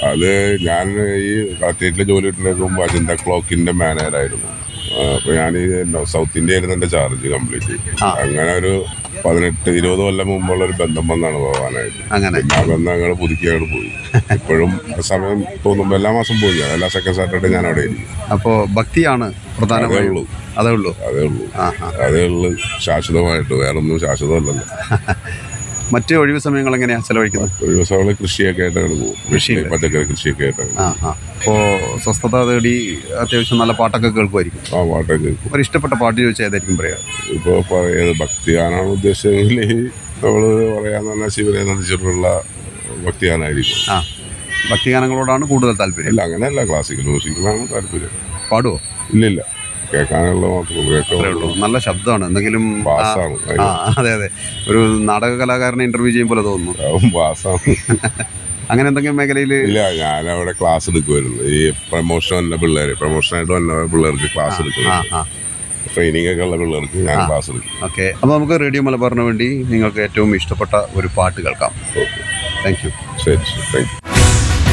അത് ഞാൻ ഈ കളക്ടറേറ്റിൽ ജോലി കിട്ടുന്നതിന് അജന്ത ക്ലോക്കിന്റെ മാനേജറായിരുന്നു അപ്പൊ ഞാൻ ഈ സൗത്ത് ഇന്ത്യ ആയിരുന്നു എന്റെ ചാർജ് കംപ്ലീറ്റ് അങ്ങനെ ഒരു പതിനെട്ട് ഇരുപത് കൊല്ലം മുമ്പുള്ള ഒരു ബന്ധം വന്നാണ് പോകാനായിട്ട് അങ്ങനെ പിന്നെ ആ ബന്ധം ഞങ്ങൾ പുതുക്കി അങ്ങോട്ട് പോയി ഇപ്പോഴും സമയം തോന്നുമ്പോൾ എല്ലാ മാസം പോയി ഞാൻ എല്ലാ സെക്കൻഡ് സാറ്റർഡേ ഞാൻ അവിടെ ഇരിക്കും അപ്പോൾ ഭക്തിയാണ് അതേ പ്രധാനമായും ഉള്ളൂ അതേ ഉള്ളൂ അതേ ഉള്ളൂ ആ ആ അതേ ഉള്ളൂ ശാശ്വതമായിട്ട് വേറെ ഒന്നും ശാശ്വതമല്ലല്ലോ മറ്റ് ഒഴിവ് സമയങ്ങൾ എങ്ങനെയാണ് ചെലവഴിക്കുന്നത് ഒരു ദിവസം അവള് കൃഷിയൊക്കെ ആയിട്ട് അങ്ങോട്ട് പോകും കൃഷി പച്ചക്കറി കൃഷിയൊക്കെ ആയിട്ട് അങ്ങോട്ട് ആ ആ അപ്പോൾ സ്വസ്ഥത തേടി അത്യാവശ്യം നല്ല പാട്ടൊക്കെ കേൾക്കുമായിരിക്കും ആ പാട്ടൊക്കെ കേൾക്കും ഒരു ഇഷ്ടപ്പെട്ട പാട്ട് ചോദിച്ചാൽ ഏതായിരിക്കും പറയാം ഇപ്പോൾ പറയുന്നത് ഭക്തിഗാനാണ് ഉദ്ദേശിച്ചതെങ്കിൽ നമ്മൾ പറയാന്ന് പറഞ്ഞാൽ ശിവനെ നന്ദിച്ചിട്ടുള്ള ഭക്തിഗാനായിരിക്കും ആ ഭക്തിഗാനങ്ങളോടാണ് കൂടുതൽ താല്പര്യം ഇല്ല അങ്ങനെയല്ല ക്ലാസിക്കൽ മ്യൂസിക്കിലാണ് താല്പര്യം പാടുവോ ഇല്ലില്ല കേൾക്കാനുള്ള മാത്രമേ അത്രേ കേൾക്കാൻ ഉള്ളൂ നല്ല ശബ്ദമാണ് എന്തെങ്കിലും ആ, പാസ്സാണ് ആ അതെ അതെ ഒരു നാടക കലാകാരനെ ഇന്റർവ്യൂ ചെയ്യും പോലെ തോന്നുന്നു അവൻ പാസ്സാണ് അങ്ങനെ എന്തെങ്കിലും മേഖലയിൽ ഇല്ല ഞാൻ അവിടെ ക്ലാസ് എടുക്കുമായിരുന്നു ഈ പ്രൊമോഷൻ വന്ന പിള്ളേർ പ്രൊമോഷനായിട്ട് വന്ന പിള്ളേർക്ക് ക്ലാസ് ആ എടുക്കുന്നു ആ ട്രെയിനിങ് ഒക്കെ ഉള്ള പിള്ളേർക്ക് ഞാൻ ക്ലാസ് എടുക്കും ഓക്കെ അപ്പോൾ നമുക്ക് റേഡിയോ മലബാറിന് വേണ്ടി നിങ്ങൾക്ക് ഏറ്റവും ഇഷ്ടപ്പെട്ട ഒരു പാട്ട് കേൾക്കാം താങ്ക് യു ശരി ശരി താങ്ക് യു